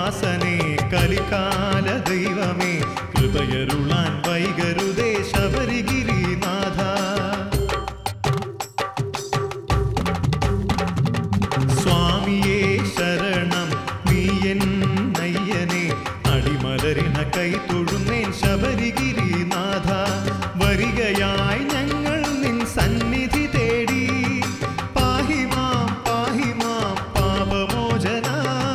ദാസനെ കലികാല ദൈവമേ കൃപയരുളാൻ വൈകരുതേ ശബരിഗിരിനാഥ സ്വാമിയേ ശരണം നീ എന്നയ്യനെ അടിമലരിണ കൈ തൊഴുന്നേൻ ശബരിഗിരിനാഥ വരികയായി ഞങ്ങൾ നിൻ സന്നിധി തേടി പാഹിമാം പാഹിമാം പാപമോചന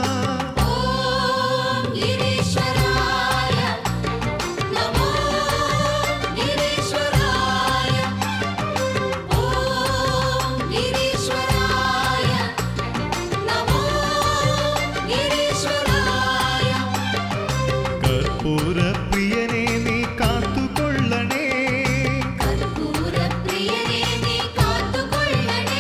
ഓം ഗിരീശ്വരായ നമോ ഗിരീശ്വരായ ഓം ഗിരീശ്വരായ നമോ ഗിരീശ്വരായ കർപ്പൂര പ്രിയനെ നീ കാത്തുകൊള്ളണേ കർപ്പൂരപ്രിയനേ നീ കാത്തുകൊള്ളണേ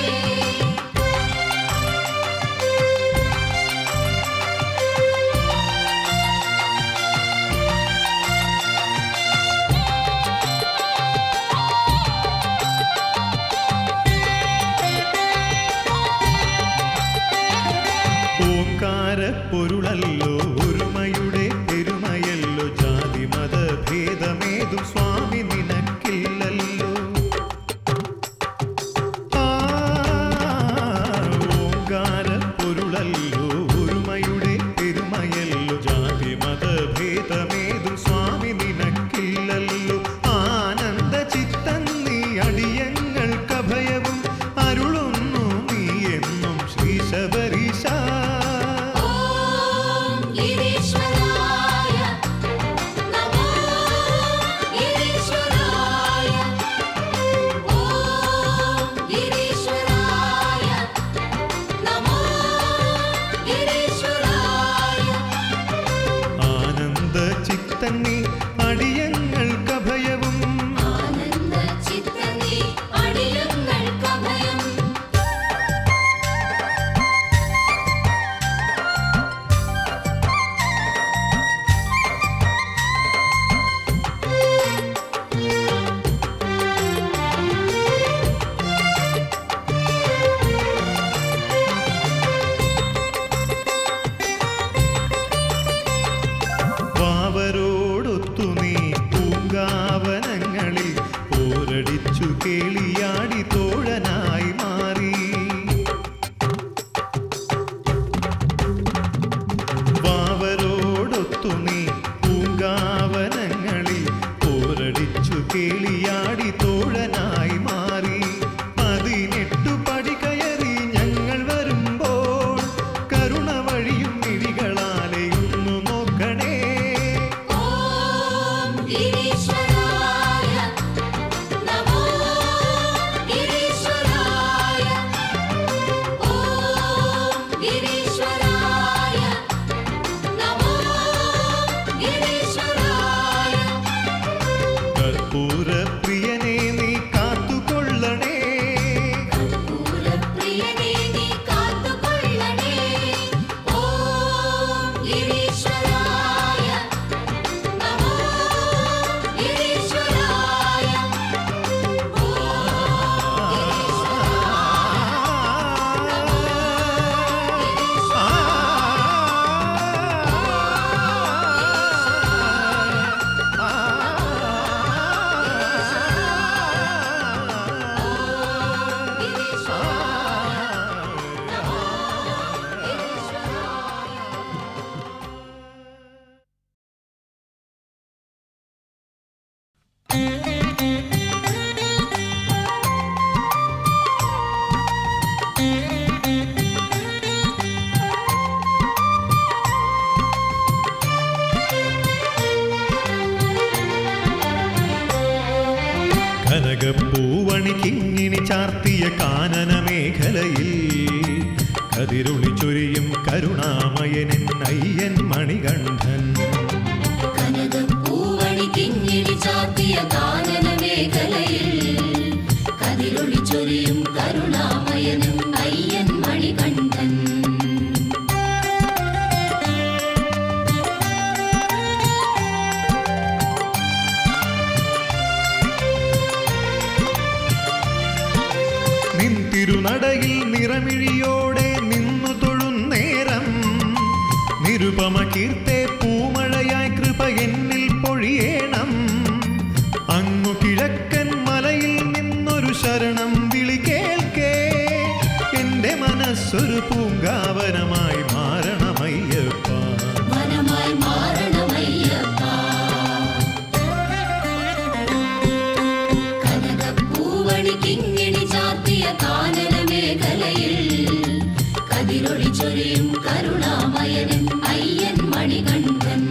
ഓംകാര പൊരുളല്ലോ ഒരുമയുടെ പെരുമയല്ലോ ജാതി മത ഭേദമേതും സ്വാമി നിനക്കില്ലല്ലോ ആ, ഓംകാര പൊരുളല്ലോ ഒരുമയുടെ പെരുമയല്ലോ ജാതി മത ഭേദമേതും സ്വാമി നിനക്കില്ലല്ലോ ആനന്ദ ചിത്തൻ നീ അടിയങ്ങൾക്കഭയവും അരുളുന്നു നീ എന്നും ശ്രീ ശബരീശ ഓം ഗിരീശ്വരായ നമോ ഗിരീശ്വരായ ഓം ഗിരീശ്വരായ നമോ ഗിരീശ്വരായ ആനന്ദ ചിത്തന്നി അടിയങ്ങൾക്കഭയവും ആനന്ദ ചിത്തനീ അടിയങ്ങൾക്കഭയം വാവരോടൊത്തു നീ പൂങ്കാവനങ്ങളിൽ പോരടിച്ചു കേളിയാടി തോഴനായി മാറി വാവരോടൊത്തു നീ പൂങ്കാവനങ്ങളിൽ പോരടിച്ചു കേളിയാടി തോഴനായി മാറി പതിനെട്ടു പടി കയറി ഞങ്ങൾ വരുമ്പോൾ കരുണ വഴിയും മിഴികളാലെ ഒന്നു നോക്കണേ ഓം ഗിരീശ്വരായ നമോ ഗിരീശ്വരായ ഓം ഗിരീശ്വരായ നമോ ഗിരീശ്വരായ കർപ്പൂര പ്രിയനെ നീ കാത്തുകൊള്ളണേ കർപ്പൂരപ്രിയനേ നീ കാത്തുകൊള്ളണേ ഓം ഗിരീശ്വരായ നമോ ഗിരീശ്വരായ കനകപ്പൂവണി കിങ്ങിണി ചാർത്തിയ കാനന മേഖലയിൽ കതിരുളി ചൊരിയും കരുണാമയനൻ അയ്യൻ മണികണ്ഠൻ കനകപ്പൂവണി കിങ്ങിണി ചാർത്തിയ കാനന മേഖലയിൽ കതിരൊളി ചൊരിയും കരുണാമയനും അയ്യൻ മണികണ്ഠൻ നിൻ തിരുനടയിൽ നിറമിഴിയോടെ നിന്നു തൊഴുന്നേരം നിരുപമ കീർത്തെ പൂമഴയായി കൃപ എന്നിൽ പൊഴിയേണം അങ്ങു കിഴക്കൻ മലയിൽ നിന്നൊരു ശരണം വിളി കേൾക്കേ എന്റെ മനസ്സൊരു പൂങ്കാവനമായി മാറണമയ്യപ്പ വനമായി മാറണമയ്യപ്പ കനകപ്പൂവണി കിങ്ങിണി ചാർത്തിയ കാനന മേഖലയിൽ കതിരൊളി ചൊരിയും കരുണാമയനൻ അയ്യൻ മണികണ്ഠൻ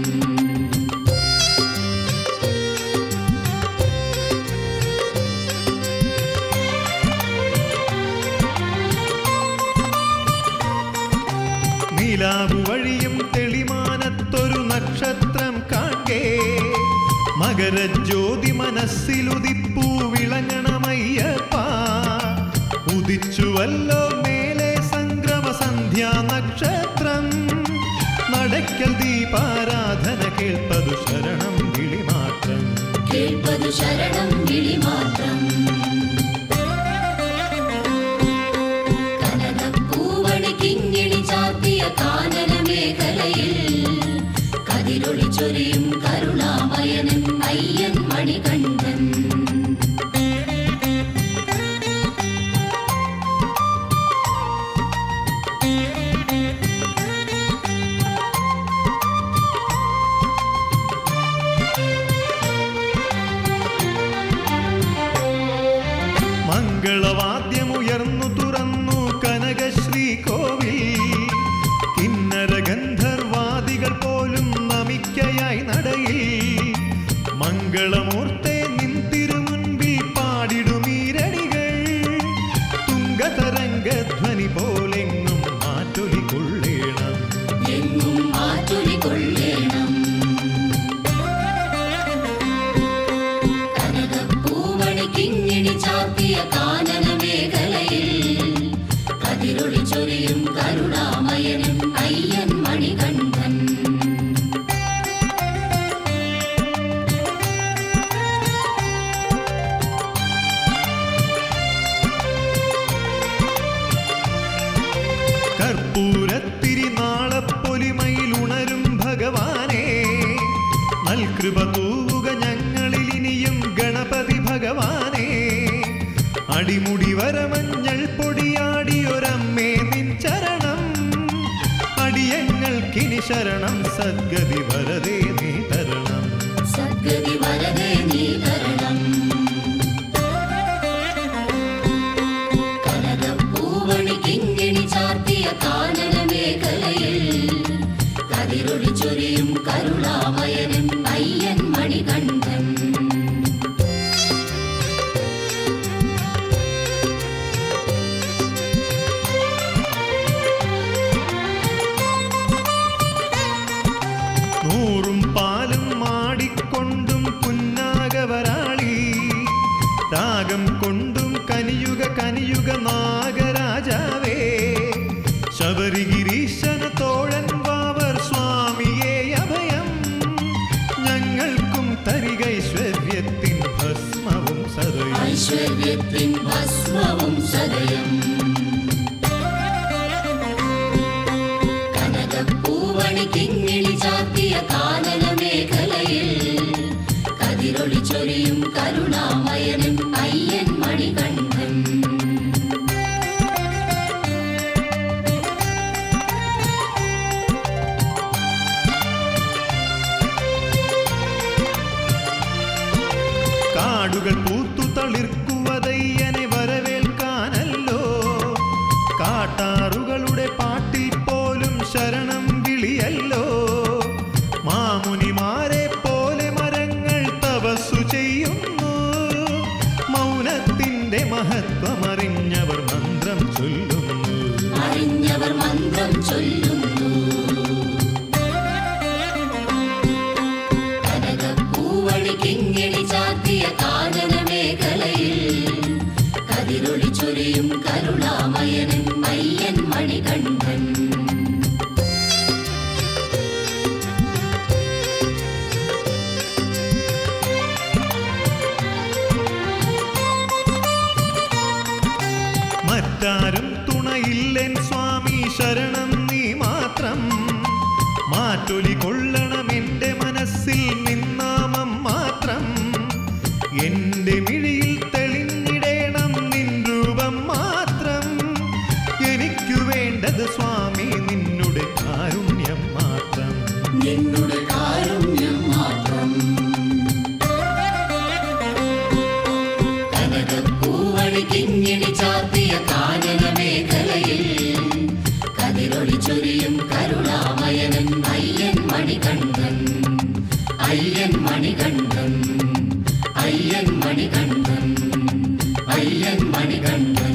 നീലാവു വഴിയും തെളിമാനത്തൊരു നക്ഷത്രം കാൺകേ മകരജ്യോതി മനസ്സിലുദിപ്പൂ വിളങ്ങണമയ്യപ്പ ഉദിച്ചുവല്ലോ മേലെ സംക്രമ സന്ധ്യാ നക്ഷത്രം നടക്കൽ ദീപാരാധന കേൾപ്പതു ശരണം വിളി മാത്രം കേൾപ്പതു ശരണം വിളി മാത്രം കനകപ്പൂവണി കിങ്ങിണി ചാർത്തിയ കാനന മേഖലയിൽ കതിരൊളി ചൊരിയും കരുണാമയനൻ അയ്യൻ മണികണ്ഠൻ മംഗളവാദ്യമുയർന്നു തുറന്നു കനകശ്രീ കോവിൽ കിന്നര ഗന്ധർവാദികൾ പോലും നമിക്കയായി നടയിൽ മംഗളമൂർത്തെ നിൻ തിരുമുൻപിൽ പാടിടുമീരടികൾ തുങ്കതരംഗധ്വനി പോലെങ്ങും മാറ്റൊലി കൊള്ളേണം എങ്ങും മാറ്റൊലി കൊള്ളേണം കനകപ്പൂവണി കിങ്ങിണി ചാർത്തിയ കാനന മേഖലയിൽ കതിരൊളി ചൊരിയും കരുണാമയനൻ അയ്യൻ മണികണ്ഠൻ കർപ്പൂരത്തിരി നാളപ്പൊലിമയിൽ ഉണരും ഭഗവാനെ നൽകൃപ തൂവുക ഞങ്ങളിൽ ഇനിയും ഗണപതി ഭഗവാനെ അടിമുടി വരമഞ്ഞൾ പൊടിയാടിയൊരമ്മേ നിൻ ചരണം അടിയങ്ങൾക്കിനി ശരണം സദ്ഗതി വരതേ നീ തരണം സദ്ഗതി വരദേ നീ തരണം കനകപ്പൂവണി കിങ്ങിണി ചാർത്തിയ കാനന മേഖലയിൽ കതിരൊളി ചൊരിയും കരുണാമയനൻ അയ്യൻ മണികണ്ഠൻ നൂറും പാലും മാടിക്കൊണ്ടും പുന്നാകവരാളി രാഗം കൊണ്ടും കനിയുക കനിയുക നാഗരാജാവേ ശബരിഗിരീശന തോഴൻ വാവർ സ്വാമിയെ അഭയം ഞങ്ങൾക്കും തരികൈശ്വര്യത്തിൻ ഭസ്മവും സദയം ഐശ്വര്യത്തിൻ ഭസ്മവും സദയം കനകപ്പൂവണി കിങ്ങിണി ചാർത്തിയ കാനന മേഖലയിൽ കതിരൊളി ചൊരിയും കരുണാമയനൻ അയ്യൻ മണികണ്ഠൻ കാടുകൾ പൂത്തു തളിർക്കുവതയ്യനെ വരവേൽക്കാനല്ലോ കാട്ടാറുകളുടെ പാട്ടിൽ പോലും ശരണം വിളിയല്ലോ മാമുനിമാരെ പോലെ മരങ്ങൾ തപസ്സു ചെയ്യുന്നു മൗനത്തിന്റെ മഹത്വമറിഞ്ഞവർ മന്ത്രം ചൊല്ലുന്നു അറിഞ്ഞവർ മന്ത്രം ചൊല്ലുന്നു കനകപ്പൂവണി കിങ്ങിണി ചാർത്തിയ കാനന മേഖലയിൽ കതിരൊളി ചൊരിയും കരുണാമയനൻ അയ്യൻ മണികണ്ഠൻ മറ്റാരും തുണയില്ലെൻ സ്വാമി ശരണം നീ മാത്രം മാറ്റൊലി കൊള്ളണം എൻ്റെ മനസ്സിൽ നിന്നാമം മാത്രം എൻ്റെ മിഴിയിൽ തെളിഞ്ഞിടേണം നിൻ രൂപം മാത്രം എനിക്കു വേണ്ടത് സ്വാമി നിന്നുടെ കാരുണ്യം മാത്രം നിന്നുടെ കാരുണ്യം മാത്രം കനകപ്പൂവഴി കിങ്ങിണി ചാർത്തിയ കാനന മേഖലയിൽ കതിരൊളി ചൊരിയും കരുണാമയനൻ അയ്യൻ മണികണ്ഠൻ അയ്യൻ മണികണ്ഠൻ അയ്യൻ മണികണ്ഠൻ അയ്യൻ മണികണ്ഠൻ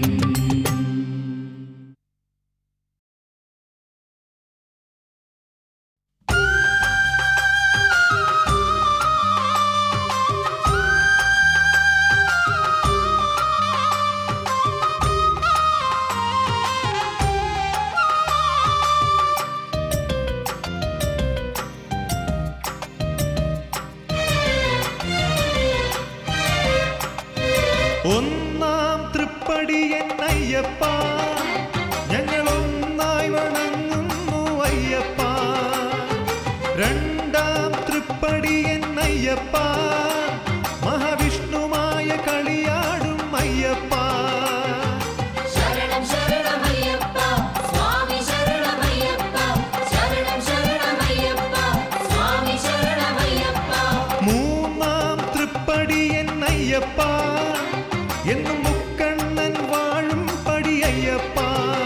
ഒന്നാം തൃപ്പടി എന്നയ്യപ്പ ഞങ്ങൾ ഒന്നായി വണങ്ങുന്നു അയ്യപ്പ രണ്ടാം തൃപ്പടി എന്നയ്യപ്പ മഹാവിഷ്ണുമായ കളിയാടും അയ്യപ്പ ശരണം ശരണമയ്യപ്പ സ്വാമി ശരണമയ്യപ്പ ശരണം ശരണമയ്യപ്പ സ്വാമി ശരണമയ്യപ്പ മൂന്നാം തൃപ്പടി എന്നയ്യപ്പ എന്നും മുക്കണ്ണൻ വാഴും പടി അയ്യപ്പ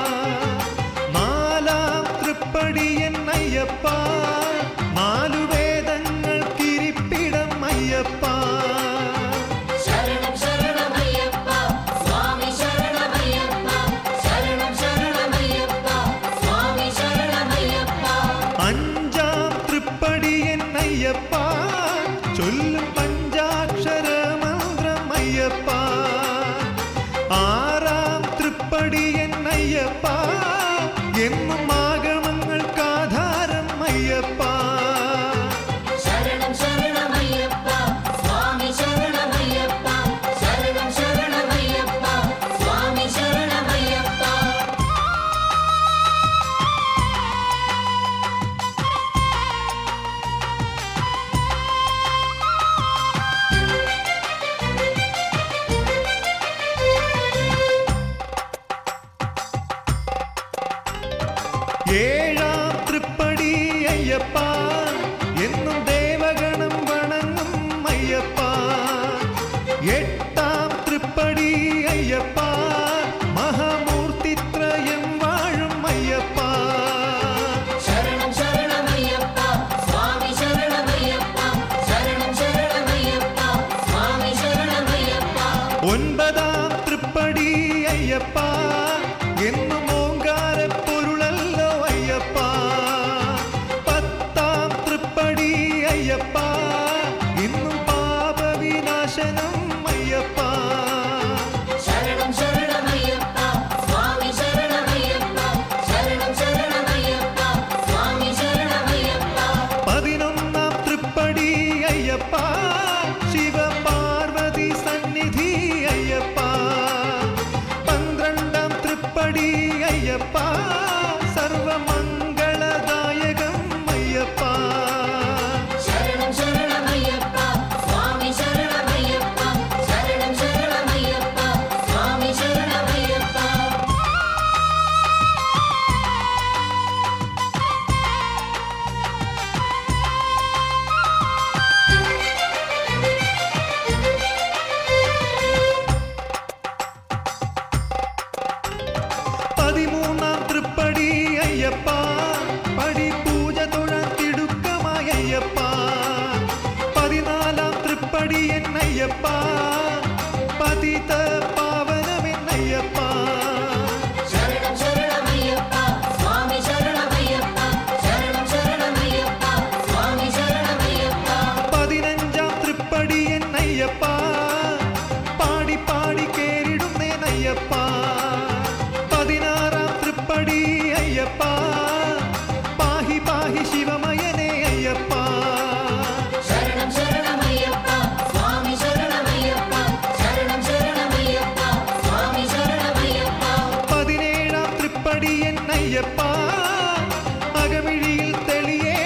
നാലാം തൃപ്പടി എന്നയ്യപ്പ നാലു വേദങ്ങൾക്കിരിപ്പിടം അയ്യപ്പ ശരണം ശരണമയ്യപ്പ സ്വാമി ശരണമയ്യപ്പ ശരണം ശരണമയ്യപ്പ സ്വാമി ശരണമയ്യപ്പ അഞ്ചാം തൃപ്പടി എന്നയ്യപ്പ ചൊല്ലും പഞ്ചാക്ഷര മന്ത്രം അയ്യപ്പ ആറാം തൃപ്പടി എന്നയ്യപ്പ എന്നും ആഗമങ്ങൾക്കാധാരം അയ്യപ്പ ശരണം ശരണമയ്യപ്പ സ്വാമി ശരണമയ്യപ്പ ശരണം ശരണമയ്യപ്പ സ്വാമി ശരണമയ്യപ്പ ഏഴാം തൃപ്പടി അയ്യപ്പ എന്നും ദേവഗണം വണങ്ങും അയ്യപ്പ എട്ടാം തൃപ്പടി അയ്യപ്പ മഹാമൂർത്തിത്രയം വാഴും അയ്യപ്പ ശരണം ശരണമയ്യപ്പ സ്വാമി ശരണമയ്യപ്പ ശരണം ശരണമയ്യപ്പ സ്വാമി ശരണമയ്യപ്പ ഒൻപതാം തൃപ്പടി അയ്യപ്പ എന്നും ഓങ്കാര പൊരുളല്ലോ അയ്യപ്പ പത്താം തൃപ്പടി അയ്യപ്പ ഇന്നും പാപവിനാശനം അയ്യപ്പ ശരണം ശരണമയ്യപ്പ സ്വാമി ശരണമയ്യപ്പ ശരണം ശരണമയ്യപ്പ സ്വാമി ശരണമയ്യപ്പ പതിനൊന്നാം തൃപ്പടി അയ്യപ്പ ശിവപാർവതി സന്നിധി അയ്യപ്പ പന്ത്രണ്ടാം തൃപ്പടി അയ്യപ്പ സർവമംഗളദായകം അയ്യപ്പ ശരണം ശരണമയ്യപ്പ സ്വാമി ശരണമയ്യപ്പ ശരണം ശരണമയ്യപ്പ സ്വാമി ശരണമയ്യപ്പ പതിമൂന്നാം തൃപ്പടി അയ്യപ്പ പടി പൂജ തൊഴാൻ തിടുക്കമായ അയ്യപ്പ പതിനാലാം തൃപ്പടി എന്നയ്യപ്പ പതിത പാവനമെന്നയ്യപ്പ ശരണം ശരണമയ്യപ്പ സ്വാമി ശരണമയ്യപ്പ ശരണം ശരണമയ്യപ്പ സ്വാമി ശരണമയ്യപ്പ പതിനഞ്ചാം തൃപ്പടി എന്നയ്യപ്പ പാടി പാടി കേറിടുന്നേനയ്യപ്പ പതിനാറാം തൃപ്പടി അയ്യപ്പ പാഹി പാഹി ശിവമയനേ അയ്യപ്പ ശരണം ശരണമയ്യപ്പ സ്വാമി ശരണമയ്യപ്പ ശരണം ശരണമയ്യപ്പ സ്വാമി ശരണമയ്യപ്പ പതിനേഴാം തൃപ്പടി എന്നയ്യപ്പ അകമിഴിയിൽ തെളിയേ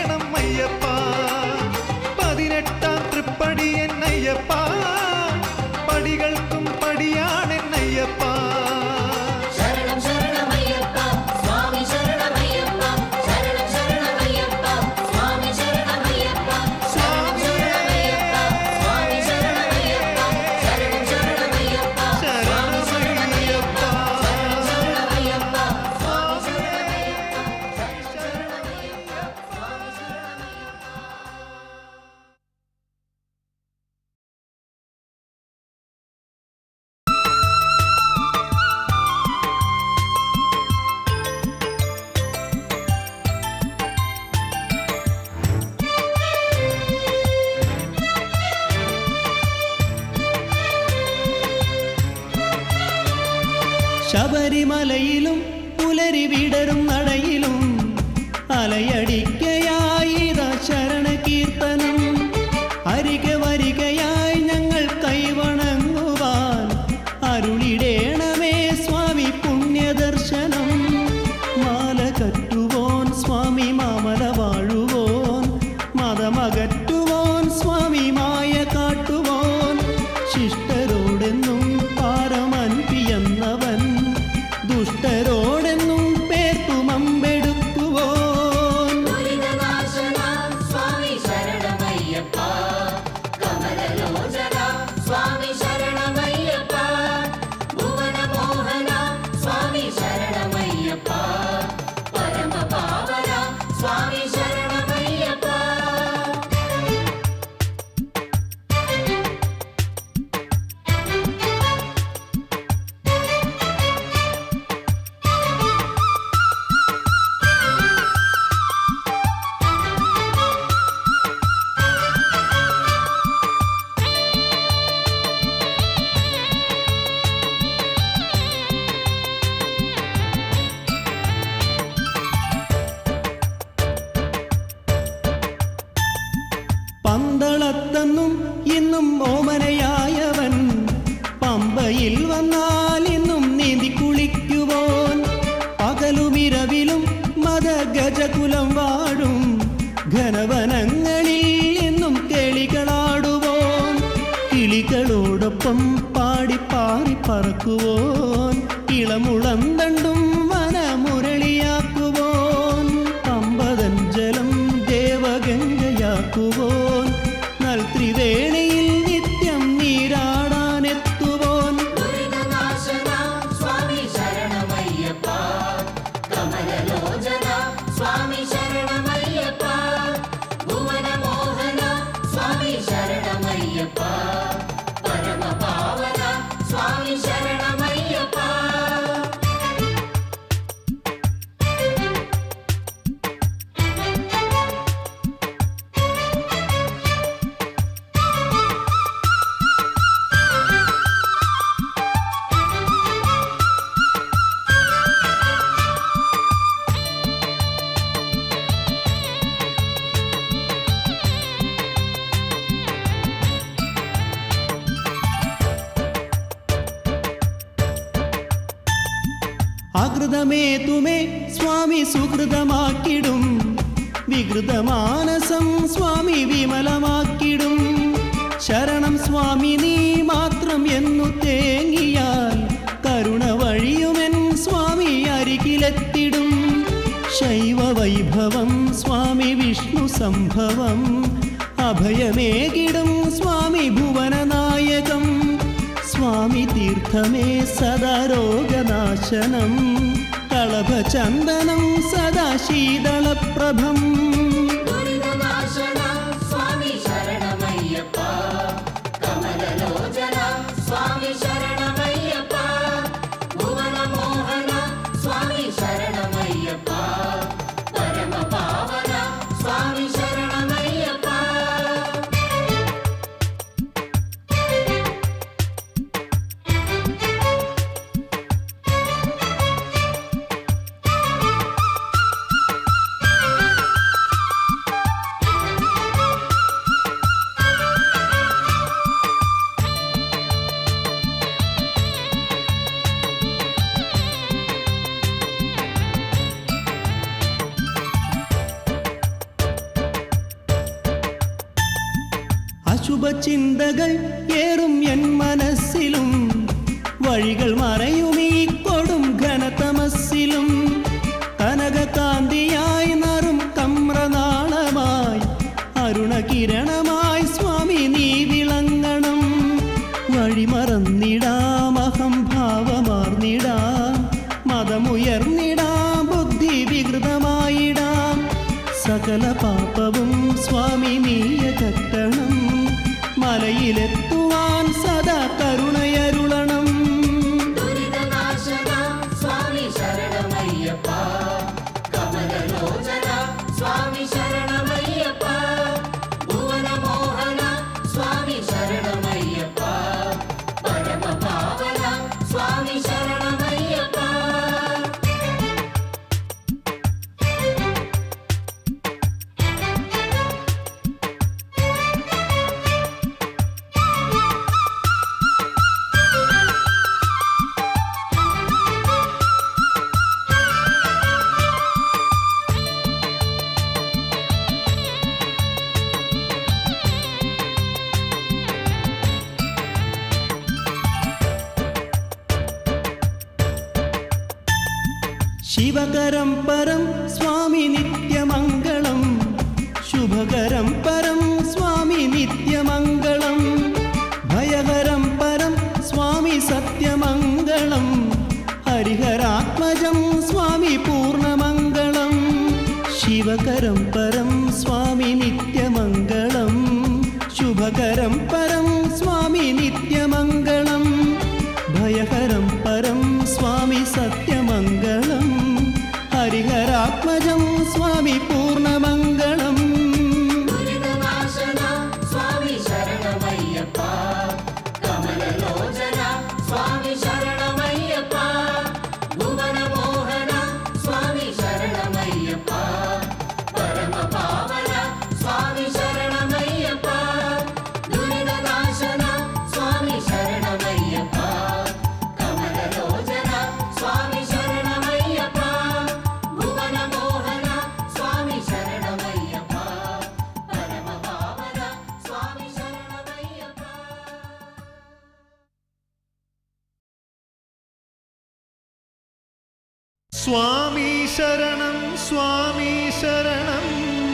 ശബരിമലയിലും പുലരി വിടരും നടയിലും അലയടിക്കയായിത ശരണ കീർത്തനം അരിക വരികയായി ഞങ്ങൾ കൈവണങ്ങുവാൻ അരുളിടേണമേ സ്വാമി പുണ്യദർശനം മാല കറ്റുവോൻ സ്വാമി മാമല വാഴുവോൻ മതമകറ്റുവോൻ സ്വാമി മായ കാട്ടുവോൻ ശിഷ്ടരോടെന്നും പാരമൻപിയെന്നവൻ ദുഷ്ടരോടെന്നും പേർത്തുമമ്പെടുക്കുവോൻ ദുരിതനാശന സ്വാമി ശരണമയ്യപ്പ കമലലോചന സ്വാമി ശരണമയ്യപ്പ ഭുവനമോഹന സ്വാമി ശരണമയ്യപ്പ പരമപാവന സ്വാമി ശരണമയ്യപ്പ പന്തളത്തെന്നും ഇന്നും ഓമനയായവൻ പമ്പയിൽ വന്നാൽ ഇന്നും നീന്തി കുളിക്കുവോൻ പകലുമിരവിലും മത ഗജകുലം വാഴും ഘനവനങ്ങളിൽ ഇന്നും കിളികളാടുവോൻ കിളികളോടൊപ്പം പാടി പാറി പറക്കുവോൻ ഇളമുളം തണ്ടും വനമുരളിയാക്കുവോൻ പമ്പതൻ ജലം ദേവഗംഗയാക്കുവോൻ നൽത്രിവേണയിൽ നിത്യം നീരാടാനെത്തുവോൻ ദുരിതനാശന സ്വാമി ശരണമയ്യപ്പ കമലലോചന സ്വാമി ശരണമയ്യപ്പ ഭുവനമോഹന സ്വാമി ശരണമയ്യപ്പ പരമപാവന സ്വാമി ശരണമയ്യപ്പ ആകൃതമേ തുമേ സ്വാമി സുഹൃതമാക്കിടും വികൃതമാനസം സ്വാമി വിമലമാക്കിടും ശരണം സ്വാമി നീ മാത്രം എന്നു തേങ്ങിയാൽ കരുണ വഴിയുമെൻ സ്വാമി അരികിലെത്തിടും ശൈവ വൈഭവം സ്വാമി വിഷ്ണു സംഭവം അഭയമേകിടും സ്വാമി ഭുവനനായകം സ്വാമി തീർത്ഥമേ സദാ രോഗനാശനം കളഭചന്ദനം സദാ ശീതളപ്രഭം ദുരിതനാശന സ്വാമി ശരണമയ്യപ്പ കമലലോചന സ്വാമി ശരണമയ്യപ്പ ഭുവനമോഹന സ്വാമി ശരണമയ്യപ്പ പരമപാവന സ്വാമി ശരണമയ്യപ്പ അശുഭചിന്തകൾ ഏറും എൻ മനസ്സിലും വഴികൾ മറയും ഈ കൊടും ഘനതമസ്സിലും കനകകാന്തിയായി നറും കമ്രനാളമായി അരുണകിരണമായി സ്വാമി നീ വിളങ്ങണം വഴിമറന്നിടാം അഹം ഭാവമാർന്നിടാം മതമുയർന്നിടാം ബുദ്ധി വികൃതമായിടാം സകല പാപവും സ്വാമി നീയകറ്റണം മലയിലെത്തുവാൻ സദാ കരുണയരുളണം ദുരിതനാശന സ്വാമി ശരണമയ്യപ്പ കമലലോചന സ്വാമി ശരണമയ്യപ്പ ഭുവനമോഹന സ്വാമി ശരണമയ്യപ്പ പരമപാവന സ്വാമി ശരണമയ്യപ്പ ശിവകരം പരം സ്വാമി നിത്യമംഗളം ശുഭകരം പരം സ്വാമി നിത്യമംഗളം ഭയകരം പരം സ്വാമി സത്യമംഗളം ഹരിഹരാത്മജം സ്വാമി പൂർണ്ണമംഗളം ശിവകരം പരം സ്വാമി നിത്യമംഗളം ശുഭകരം പരം സ്വാമി നിത്യമംഗളം ഭയഹരം പരം സ്വാമി സത്യമംഗളം ഹരിഹരാത്മജം സ്വാമി പൂർണ്ണമംഗളം ദുരിതനാശന സ്വാമി ശരണമയ്യപ്പ കമലലോചന സ്വാമി ശരണമയ്യപ്പ ഭുവനമോഹന സ്വാമി ശരണമയ്യപ്പ പരമപാവന സ്വാമി ശരണമയ്യപ്പ ദുരിതനാശന സ്വാമി ശരണമയ്യപ്പ കമലലോചന സ്വാമി ശരണമയ്യപ്പ ഭുവനമോഹന സ്വാമി ശരണമയ്യപ്പ പരമപാവന സ്വാമി ശരണമയ്യപ്പ സ്വാമി ശരണം സ്വാമി ശരണം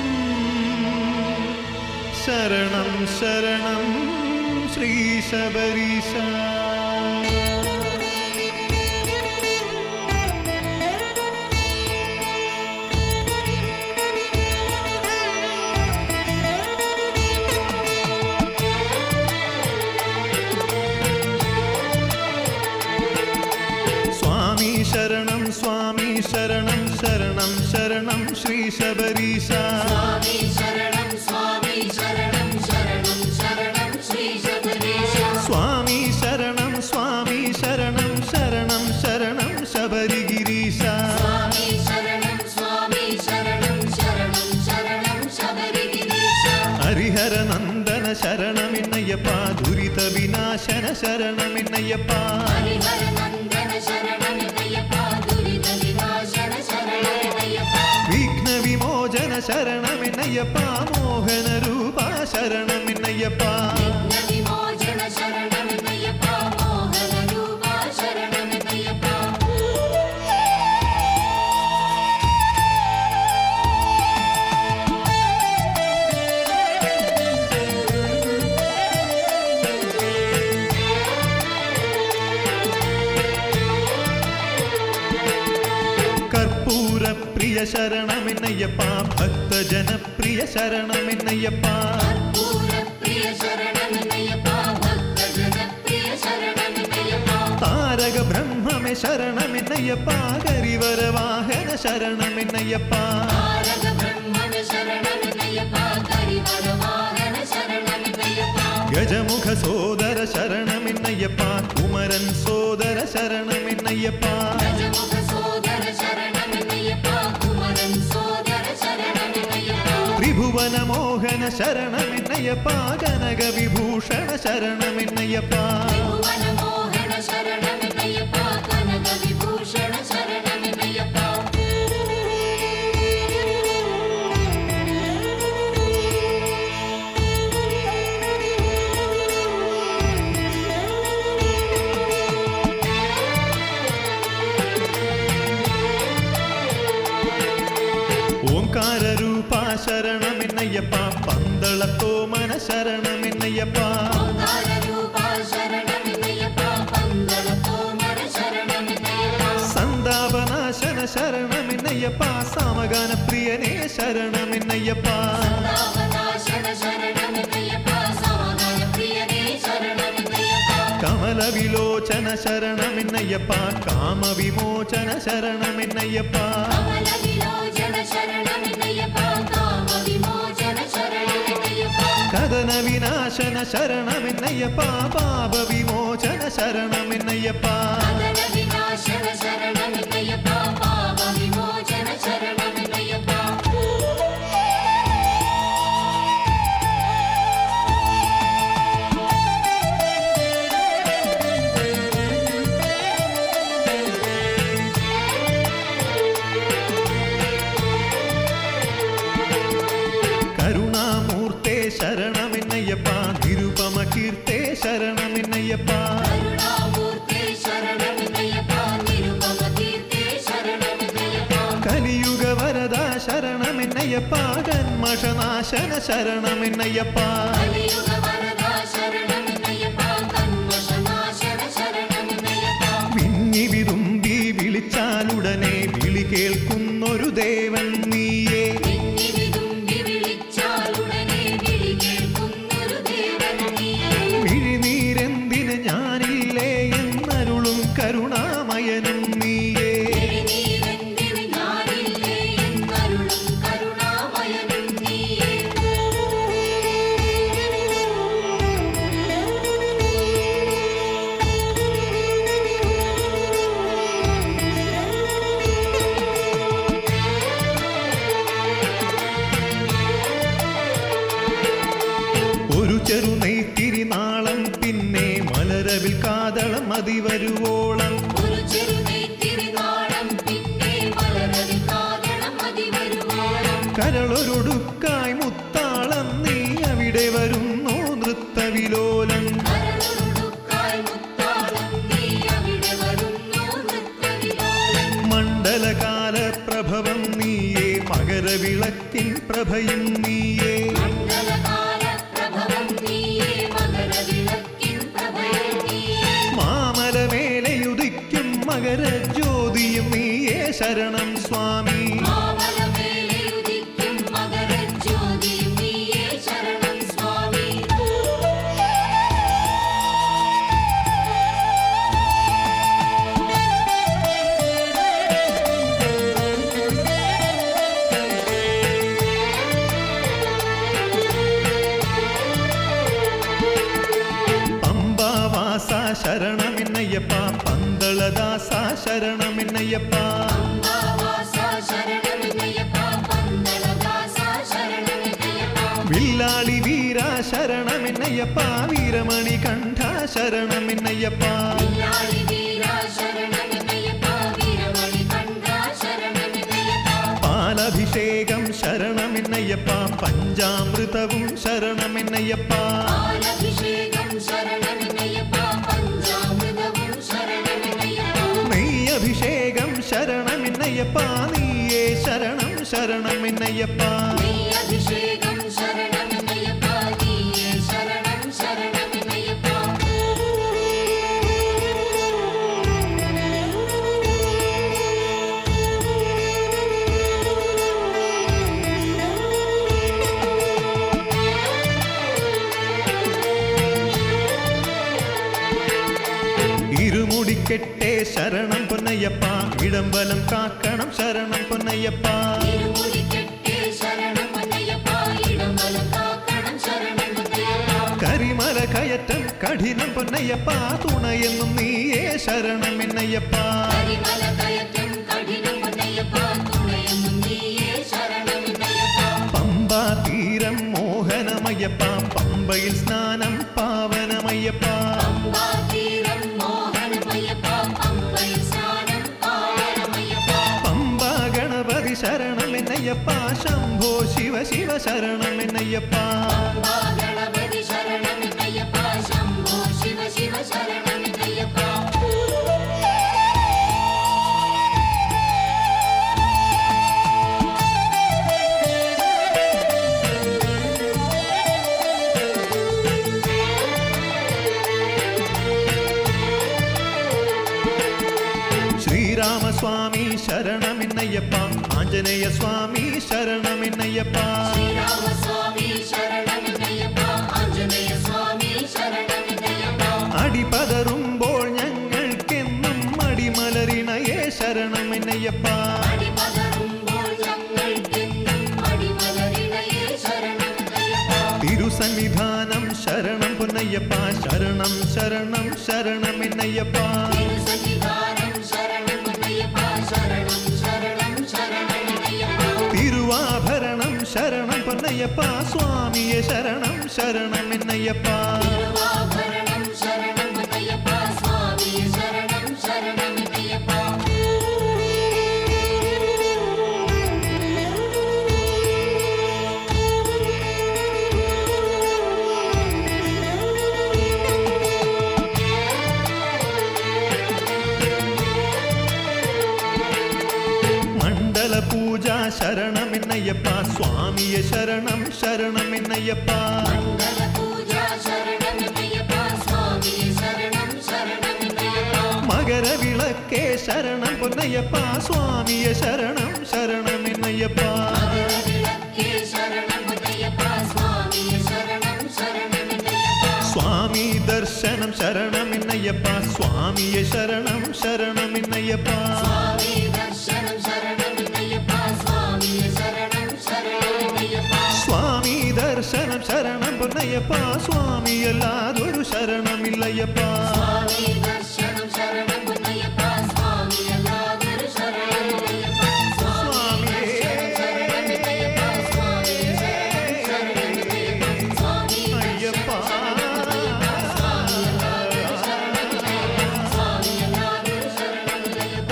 ശരണം ശരണം ശ്രീ ശബരീശ സ്വാമി ശരണം സ്വാമി ശരണം ശരണം ശരണം ശ്രീ ശബരീശ സ്വാമി ശരണം സ്വാമി ശരണം ശരണം ശരണം ശ്രീ ശബരീശ സ്വാമി ശരണം സ്വാമി ശരണം ശരണം ശരണം ശബരിഗിരീശ സ്വാമി ശരണം സ്വാമി ശരണം ശരണം ശരണം ശബരിഗിരീശ ഹരിഹരനന്ദന ശരണമിന്നയ്യപ്പ ദുരിത വിനാശന ശരണമിന്നയ്യപ്പ ഹരിഹരനന്ദന ശരണമിതയ്യപ്പ ദുരിത വിനാശന ശരണമിതയ്യപ്പ വിഘ്ന വിമോചന ശരണമിന്നയ്യപ്പ മോഹന രൂപ ശരണമിന്നയ്യപ്പ വിഘ്നവിമോചന ശരണമിതയ്യപ്പ മോഹന രൂപ ശരണമിതയ്യപ്പ കർപ്പൂര പ്രിയ ശരണമിന്നയ്യപ്പ ഭക്തജനപ്രിയ ശരണമിന്നയ്യപ്പ പൂരപ്രിയ ശരണമിതയ്യപ്പ ഭക്തജനപ്രിയ ശരണമിതയ്യപ്പ താരക ബ്രഹ്മമേ ശരണമിന്നയ്യപ്പ കരിവര വാഹന ശരണമിന്നയ്യപ്പ താരക ബ്രഹ്മണ ശരണമിതയ്യപ്പ കരിവരവാഹന ശരണമിതയ്യപ്പ ഗജമുഖ സോദര ശരണമിന്നയ്യപ്പ കുമരൻ സോദര ശരണമിന്നയ്യപ്പ ഗജമുഖ സോദര ശരണമിതയ്യപ്പ കുമരൻ സോദര ശരണമിതയ്യപ്പ ത്രിഭുവന മോഹന ശരണമിന്നയ്യപ്പ കനക വിഭൂഷണ ശരണമിന്നയ്യപ്പ ഭുവനമോഹന ശരണമിതയ്യപ്പ കനക വിഭൂഷണ ശരണമിതയ്യപ്പ ഓംകാര രൂപ ശരണമിന്നയ്യപ്പ പന്തളത്തോമന ശരണമിന്നയ്യപ്പ ഓംകാരരൂപ ശരണമിതയ്യപ്പ പന്തളത്തോമര ശരണമിതയ്യപ്പ സന്താപനാശന ശരണമിന്നയ്യപ്പ സമഗാന പ്രിയനേ ശരണമിന്നയ്യപ്പ നാമനാശന ശരണമിതയ്യപ്പ സമാധാന പ്രിയനേ ശരണമിതയ്യപ്പ കമല വിലോചന ശരണമിന്നയ്യപ്പ കാമവിമോചന ശരണമിന്നയ്യപ്പ കമല വിലോചന ശരണമിതയ്യപ്പ കാമ വിമോചന ശരണമിതയ്യപ്പ കഥന വിനാശന ശരണമിന്നയ്യപ്പ പാപ വിമോചന ശരണമിന്നയ്യപ്പ കഥന വിനാശന ശരണമിതയ്യപ്പ പാപ വിമോചന ശരണമിതയ്യപ്പ കരുണാമൂർത്തേ ശരണമിന്നയ്യപ്പ നിരുപമ കീർത്തേ ശരണമിന്നയ്യപ്പ കരുണാമൂർത്തേ ശരണമിതയ്യപ്പ നിരുപമ ശരണമെന്നയ്യപ്പ കന്മഷനാശന ശരണമെന്നയ്യപ്പ കലിയുഗ വരദാ ശരണമെന്നയ്യപ്പ കന്മഷനാശന ശരണമെന്നയ്യപ്പ വിങ്ങി വിതുമ്പി വിളിച്ചാലുടനെ വിളി കേൾക്കുന്നൊരു ദേവൻ നീയേ വിങ്ങി വിതുമ്പി വിളിച്ചാലുടനെ വിളി കേൾക്കുന്നൊരു ദേവൻ നീയേ മിഴിനീരെന്തിന് ഞാനില്ലേ എന്നരുളും കരുണാമയനും നീയേ തിരുനീരെന്തിന് ഞാനില്ലേ എന്നരുളും കരുണാമയനും നീയേ ഒരു ചെറു നെയ്ത്തിരി നാളം പിന്നെ മലരവിൽ കാതളം അതിവരുവോളം ഒരു ചെറുനെയ്ത്തിരി നാളം പിന്നെ മലരവിൽ കാതളം അതിവരുവോളം കരളൊരൊടുക്കായി മുത്താളം നീ അവിടെ വരുന്നു നൃത്തവിലോലം കരളുടുക്കായി മുത്താളം നീ അവിടെ വരുന്നു നൃത്തവിലോലം മണ്ഡലകാല പ്രഭവം നീയേ മകരവിളക്കിൻ പ്രഭയും നീയേ മണ്ഡലകാല പ്രഭവം നീയേ മകരവിളക്കിൻ പ്രഭയം നീയേ മാമലമേലയുദിക്കും മകരജ്യോതിയും നീയേ ശരണം സ്വാമി മാമലമേലെയുദിക്കും മകരജ്യോതിയും നീയേ ശരണം സ്വാമി പമ്പാവാസ ശരണമെന്നയ്യപ്പ പന്തളദാസ ശരണമെന്നയ്യപ്പ അംബാവാസ ശരണമെന്നയ്യപ്പ പന്തളദാസ ശരണമെന്നയ്യപ്പ വില്ലാളി വീര ശരണമെന്നയ്യപ്പ വീരമണി കണ്ഠ ശരണമെന്നയ്യപ്പ വില്ലാളി വീരാ ശരണമെന്നയ്യപ്പ വീരമണി കണ്ഠ ശരണമെന്നയ്യപ്പ പാലഭിഷേകം ശരണമെന്നയ്യപ്പ പഞ്ചാമൃതവും ശരണമെന്നയ്യപ്പ പാലഭിഷേകം ശരണമെന്നയ്യപ്പ പഞ്ചാമൃതവും ശരണമെന്നയ്യപ്പ നെയ്യഭിഷേകം ശരണമെന്നയ്യപ്പ നീയേ ശരണം ശരണമെന്നയ്യപ്പ നെയ്യഭിഷേകം ശരണമെന്നയ്യപ്പ നീയേ ശരണം ശരണമെന്നയ്യപ്പ ഇരുമുടിക്കെട്ടേ ശരണം പൊന്നയ്യപ്പ ഇടംബലം കാക്കണം ശരണം പൊന്നയ്യപ്പ ഇരുമുടിക്കെട്ടേ ശരണമെന്നയ്യപ്പ ഇടംവലം കാക്കണം ശരണമെന്നയ്യപ്പ കരിമല കയറ്റം കഠിനം പൊന്നയ്യപ്പ തുണയെന്നും നീയേ ശരണമെന്നയ്യപ്പ കരിമല കയറ്റം കഠിനം പൊന്നയ്യപ്പ തുണയെന്നും നീയേ ശരണമെന്നയ്യപ്പ പമ്പാ തീരം മോഹനമയ്യപ്പ പമ്പയിൽ സ്നാനം പാവനമയ്യപ്പ പമ്പാതീരം മോഹനമയ്യപ്പ പമ്പയിൽ സ്നാനം പാവനമയ്യപ്പ പമ്പാ ഗണപതി ശരണമെന്നയ്യപ്പ ശംഭോ ശിവ ശിവ ശരണമെന്നയ്യപ്പ പമ്പാ ഗണപതി ശരണമെന്നയ്യപ്പ ശംഭോ ശിവ ശിവ ശരണമെന്നയ്യപ്പ ശ്രീരാമസ്വാമി ശരണമെന്നയ്യപ്പ ആഞ്ജനേയ സ്വാമി ശരണമെന്നയ്യപ്പ ശ്രീരാമസ്വാമി ശരണമെന്നയ്യപ്പ ആഞ്ജനേയ സ്വാമി ശരണമെന്നയ്യപ്പ അടിപതറുമ്പോൾ ഞങ്ങൾക്കെന്നും അടിമലരിണയേ ശരണമെന്നയ്യപ്പ അടിപതറുമ്പോൾ ഞങ്ങൾക്കെന്നും അടിമലരിണയേ ശരണമെന്നയ്യപ്പ തിരുസന്നിധാനം ശരണം പൊന്നയ്യപ്പ ശരണം ശരണം ശരണമെന്നയ്യപ്പ തിരുസന്നിധാനം ശരണമെന്നയ്യപ്പ ശരണം ശരണം ശരണമെന്നയ്യപ്പ തിരുവാഭരണം ശരണം പൊന്നയ്യപ്പ സ്വാമിയെ ശരണം ശരണമെന്നയ്യപ്പ തിരുവാഭരണം ശരണമെന്നയ്യപ്പ സ്വാമിയെ ശരണം ശരണമെന്നയ്യപ്പ മണ്ഡല പൂജ ശരണമെന്നയ്യപ്പ സ്വാമിയെ ശരണം ശരണമെന്നയ്യപ്പ മണ്ഡല പൂജ ശരണമെന്നയ്യപ്പ സ്വാമിയെ ശരണം ശരണമെന്നയ്യപ്പ മകരവിളക്കേ ശരണം പൊന്നയ്യപ്പ സ്വാമിയെ ശരണം ശരണമെന്നയ്യപ്പ മകരവിളക്കേ ശരണമെന്നയ്യപ്പ സ്വാമിയെ ശരണം ശരണമെന്നയ്യപ്പ സ്വാമി ദർശനം ശരണമെന്നയ്യപ്പ സ്വാമിയെ ശരണം ശരണമെന്നയ്യപ്പ സ്വാമി ദർശനം ശരണമെന്നയ്യപ്പ സ്വാമിയെ ശരണം ശരണമെന്നയ്യപ്പ സ്വാമി ദർശനം ശരണം പൊന്നയ്യപ്പ സ്വാമിയല്ലാതൊരു ശരണമില്ലയ്യപ്പ സ്വാമി ദർശനം ശരണമെന്നയ്യപ്പ സ്വാമിയല്ലാതൊരു ശരണമില്ലയ്യപ്പ സ്വാമി ശരണമെന്നയ്യപ്പ സ്വാമിയെ ശരണം ശരണമെന്നയ്യപ്പ സ്വാമി അയ്യപ്പ സ്വാമിയല്ലാതൊരു ശരണമില്ലയ്യപ്പ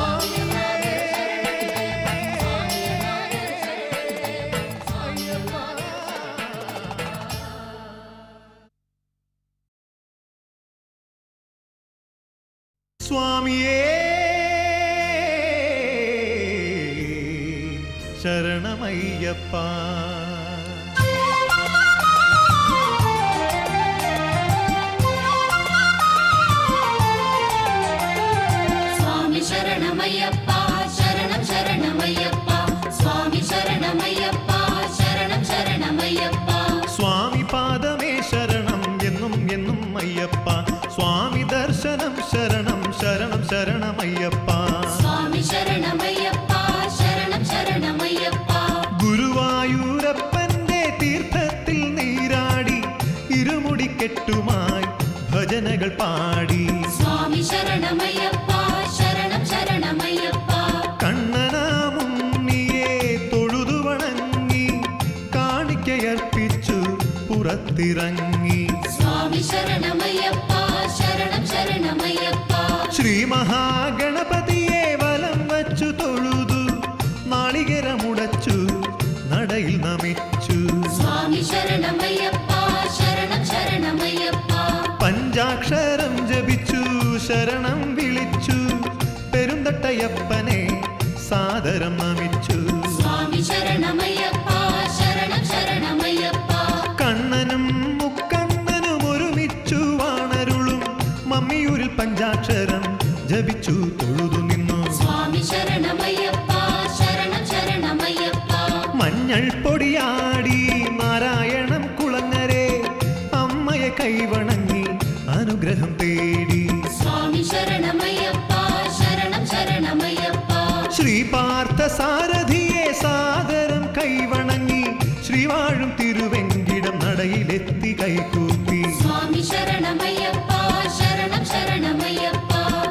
സ്വാമിയേ ശരണമയ്യപ്പ സ്വാമി ശരണമയ്യപ്പ ശരണം ശരണമയ്യപ്പ സ്വാമി ശരണമയ്യപ്പ ശരണം ശരണമയ്യപ്പ സ്വാമി പാദമേ ശരണം എന്നും എന്നും അയ്യപ്പ സ്വാമി ദർശനം ശരണം ശരണം ശരണമയ്യപ്പ സ്വാമി ശരണമയ്യപ്പ ശരണം ശരണമയ്യപ്പ ഗുരുവായൂരപ്പന്റെ തീർത്ഥത്തിൽ നീരാടി ഇരുമുടിക്കെട്ടുമായി ഭജനകൾ പാടി സ്വാമി ശരണമയ്യപ്പ ശരണം ശരണമയ്യപ്പ കണ്ണനാമുണ്ണിയെ തൊഴുതു വണങ്ങി കാണിക്കയർപ്പിച്ചു പുറത്തിറങ്ങി സ്വാമി ശരണമയ്യപ്പ ശരണം ശരണമയ്യപ്പ ശ്രീ മഹാഗണപതിയെ വലം വച്ചു തൊഴുതു നാളികരമുടച്ചു നടയിൽ നമിച്ചു സ്വാമി ശരണമയ്യപ്പ ശരണം ശരണമയ്യപ്പ പഞ്ചാക്ഷരം ജപിച്ചു ശരണം വിളിച്ചു പെരുന്തട്ടയപ്പനെ സാദരം നമിച്ചു സ്വാമി ശരണമയ്യപ്പ ശരണം ശരണമയ്യപ്പ കണ്ണനും മുക്കണ്ണനും ഒരുമിച്ചു വാണരുളും മമ്മിയൂരിൽ പഞ്ചാക്ഷരം ജപിച്ചു തൊഴുതു നിന്നു സ്വാമി ശരണമയ്യപ്പ ശരണം ശരണമയ്യപ്പ മഞ്ഞൾ പൊടിയാടി നാരായണം കുളങ്ങരെ അമ്മയെ കൈവണങ്ങി അനുഗ്രഹം തേടി സ്വാമി ശരണമയ്യപ്പ ശരണം ശരണമയ്യപ്പ ശ്രീ പാർത്ഥ സാരഥിയെ സാദരം കൈവണങ്ങി ശ്രീവാഴും തിരുവെങ്കിടം നടയിലെത്തി കൈകൂപ്പി സ്വാമി ശരണമയ്യപ്പ ശരണം ശരണമയ്യപ്പ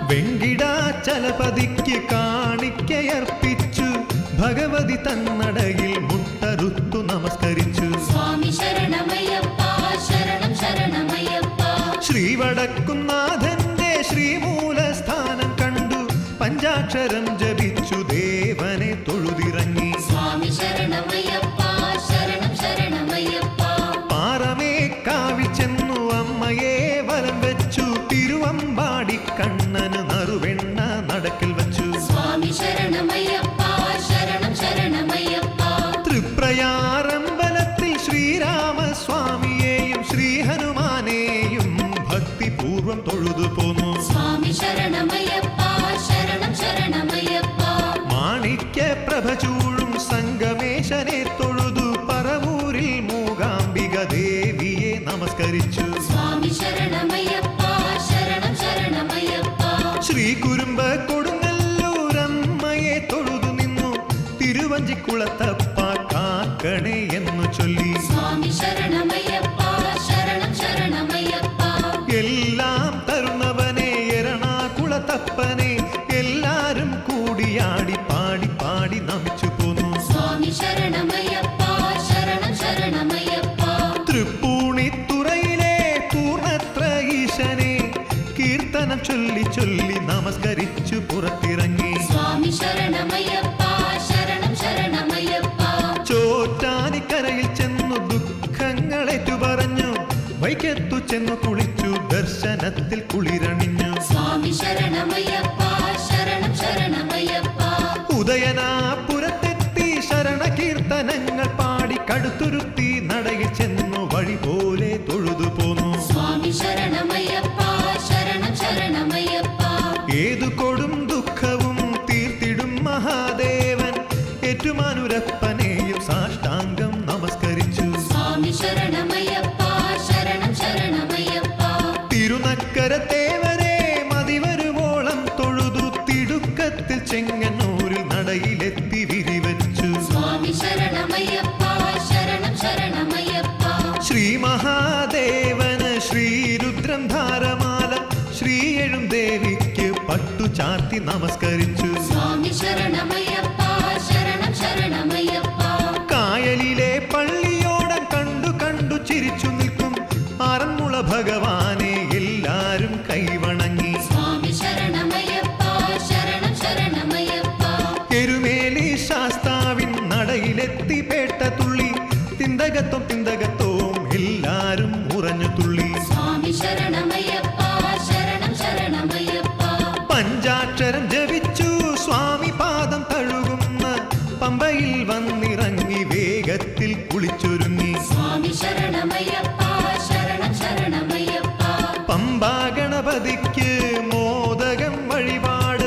വെങ്കിടാചലപതിക്ക് കാണിക്കയർപ്പിച്ചു ഭഗവതി തന്നടയിൽ മുട്ടറുത്തു നമസ്കരിച്ചു സ്വാമി ശരണമയ്യപ്പ ശരണം ശരണമയ്യപ്പ ശ്രീവടക്കുന്നാഥന്റെ ശ്രീമൂലസ്ഥാനം കണ്ടു പഞ്ചാക്ഷരം ജപിച്ചു ദേവനെ തൊഴുതിറങ്ങി സ്വാമി ശരണമയ്യപ്പ ശരണം ശരണമയ്യപ്പ പാറമേക്കാവിൽ ചെന്നു അമ്മയെ വലം വെച്ചു തിരുവമ്പാടി കണ്ണന് നറുവെണ്ണ നടക്കിൽ വച്ചു സ്വാമി ശരണമയ്യപ്പ ശരണം ശരണമയ്യപ്പ തൃപ്രയാറമ്പലത്തിൽ ശ്രീരാമസ്വാമിയെയും ശ്രീഹനുമാനെയും ഭക്തിപൂർവം തൊഴുതു പോന്നു സ്വാമി ശരണമയ്യപ്പ ശരണം ശരണമയ്യപ്പ മാണിക്യ പ്രഭ ചൂഴും സംഗമേശനെ തൊഴുതു പറവൂരിൽ മൂകാംബിക ദേവിയെ നമസ്കരിച്ചു സ്വാമി ശരണമയ്യപ്പ ശരണം ശരണമയ്യപ്പ ശ്രീ കുരുമ്പ കൊടുങ്ങല്ലൂരമ്മയെ തൊഴുതു നിന്നു തിരുവഞ്ചിക്കുളത്തപ്പ കാക്കണേ എന്നു ചൊല്ലി സ്വാമി ശരണമയ്യപ്പ ശരണം ശരണമയ്യപ്പ എല്ലാം തരുന്നവനെ എറണാകുളത്തപ്പനെ എല്ലാരും കൂടിയാടി പാടി പാടി നമിച്ചു പോന്നു സ്വാമി ശരണമയ്യപ്പ ശരണം ശരണമയ്യപ്പ തൃപ്പൂണിത്തുറയിലെ പൂർണ്ണത്ര ഈശനെ കീർത്തനം ചൊല്ലി ചൊല്ലി നമസ്കരിച്ചു പുറത്തിറങ്ങി സ്വാമി ശരണമയ്യപ്പ ശരണം ശരണമയ്യപ്പ ചോറ്റാനിക്കരയിൽ ചെന്നു ദുഃഖങ്ങളേറ്റു പറഞ്ഞു വൈക്കത്തു ചെന്നു കുളിച്ചു ദർശനത്തിൽ കുളിരണിഞ്ഞു സ്വാമി ശരണമയ്യപ്പ ശരണം ശരണമയ്യപ്പ മഹാദേവൻ ഏറ്റുമാനുരപ്പനെയും സാഷ്ടാംഗം നമസ്കരിച്ചു സ്വാമി ശരണമയ്യപ്പ ശരണം ശരണമയ്യപ്പ തിരുനക്കര തേവരെ മതിവരുവോളം തൊഴുതു തിടുക്കത്തിൽ ചെങ്ങന്നൂരിൽ നടയിലെത്തി വിരിവച്ചു സ്വാമി ശരണമയ്യപ്പ ശരണം ശരണമയ്യപ്പ ശ്രീ മഹാദേവന് ശ്രീരുദ്രം ധാരമാല ശ്രീയെഴും ദേവിക്ക് പട്ടു ചാർത്തി നമസ്കരിച്ചു സ്വാമി ശരണമയ്യപ്പ ശരണം ശരണമയ്യപ്പ കായലിലെ പള്ളിയോടം കണ്ടു കണ്ടു ചിരിച്ചു നിൽക്കും ആറന്മുള ഭഗവാനെ എല്ലാരും കൈവണങ്ങി സ്വാമി ശരണമയ്യപ്പ ശരണം ശരണമയ്യപ്പ എരുമേലി ശാസ്താവിൻ നടയിലെത്തി പേട്ട തുള്ളി തിന്തകത്വം തിന്തകത്വവും എല്ലാരും ഉറഞ്ഞു തുള്ളി സ്വാമി ശരണമയ്യപ്പ ശരണം ശരണമയ്യപ്പ പഞ്ചാക്ഷരം ജപിച്ചു സ്വാമി പാദം തഴുകുന്ന പമ്പയിൽ വന്നിറങ്ങി വേഗത്തിൽ കുളിച്ചൊരുങ്ങി സ്വാമി ശരണമയ്യപ്പ ശരണം ശരണമയ്യപ്പ പമ്പാ ഗണപതിക്ക് മോദകം വഴിപാട്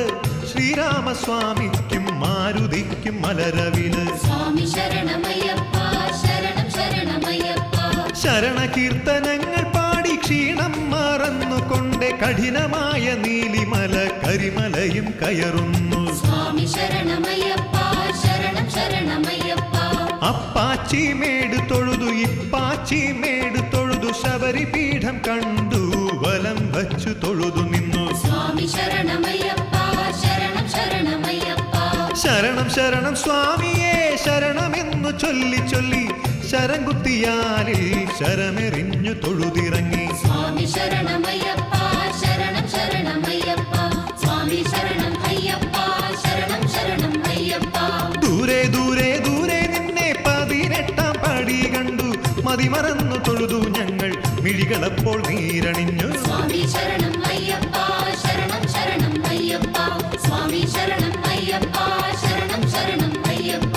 ശ്രീരാമസ്വാമിക്കും മാരുതിക്കും മലരവില് സ്വാമി ശരണമയ്യപ്പ ശരണം ശരണമയ്യപ്പ ശരണകീർത്തനങ്ങൾ പാടി ക്ഷീണം മറന്നുകൊണ്ട് കഠിനമായ നീലിമല കരിമലയും കയറുന്നു സ്വാമി ശരണമയ്യപ്പ ശരണം ശരണമയ്യപ്പ അപ്പാച്ചി മേട് തൊഴുതു ഇപ്പാച്ചി മേട് തൊഴുതു ശബരിപീഠം കണ്ടു വലം വച്ചു തൊഴുതു നിന്നു സ്വാമി ശരണമയ്യപ്പ ശരണം ശരണമയ്യപ്പ ശരണം ശരണം സ്വാമിയെ ശരണമെന്നു ചൊല്ലി ചൊല്ലി ശരം കുത്തിയാലിൽ ശരമെറിഞ്ഞു തൊഴുതിറങ്ങി സ്വാമി ശരണമയ്യപ്പ ശരണം ശരണമയ്യപ്പ സ്വാമി ശരണം അയ്യപ്പ ശരണം ശരണം അയ്യപ്പ ദൂരെ ദൂരെ ദൂരെ നിന്നെ പതിനെട്ടാം പടി കണ്ടു മതിമറന്നു തൊഴുതു ഞങ്ങൾ മിഴികളപ്പോൾ നീരണിഞ്ഞു സ്വാമി ശരണം അയ്യപ്പ ശരണം ശരണം അയ്യപ്പ സ്വാമി ശരണം അയ്യപ്പ ശരണം ശരണം അയ്യപ്പ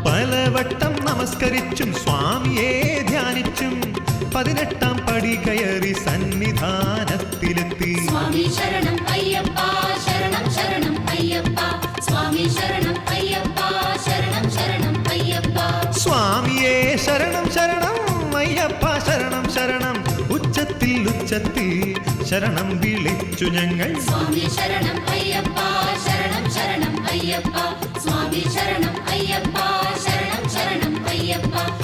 പലവട്ടം നമസ്കരിച്ചും സ്വാമിയെ ധ്യാനിച്ചും പതിനെട്ടാം പടി കയറി സന്നിധാനത്തിലെത്തി സ്വാമി ശരണം അയ്യപ്പ ശരണം ശരണം അയ്യപ്പ സ്വാമി ശരണം അയ്യപ്പ ശരണം ശരണം അയ്യപ്പ സ്വാമിയെ ശരണം ശരണം അയ്യപ്പ ശരണം ശരണം ഉച്ചത്തിൽ ഉച്ചത്തിൽ ശരണം വിളിച്ചു ഞങ്ങൾ സ്വാമി ശരണം അയ്യപ്പ ശരണം ശരണം അയ്യപ്പ സ്വാമി ശരണം അയ്യപ്പ ശരണം ശരണം അയ്യപ്പ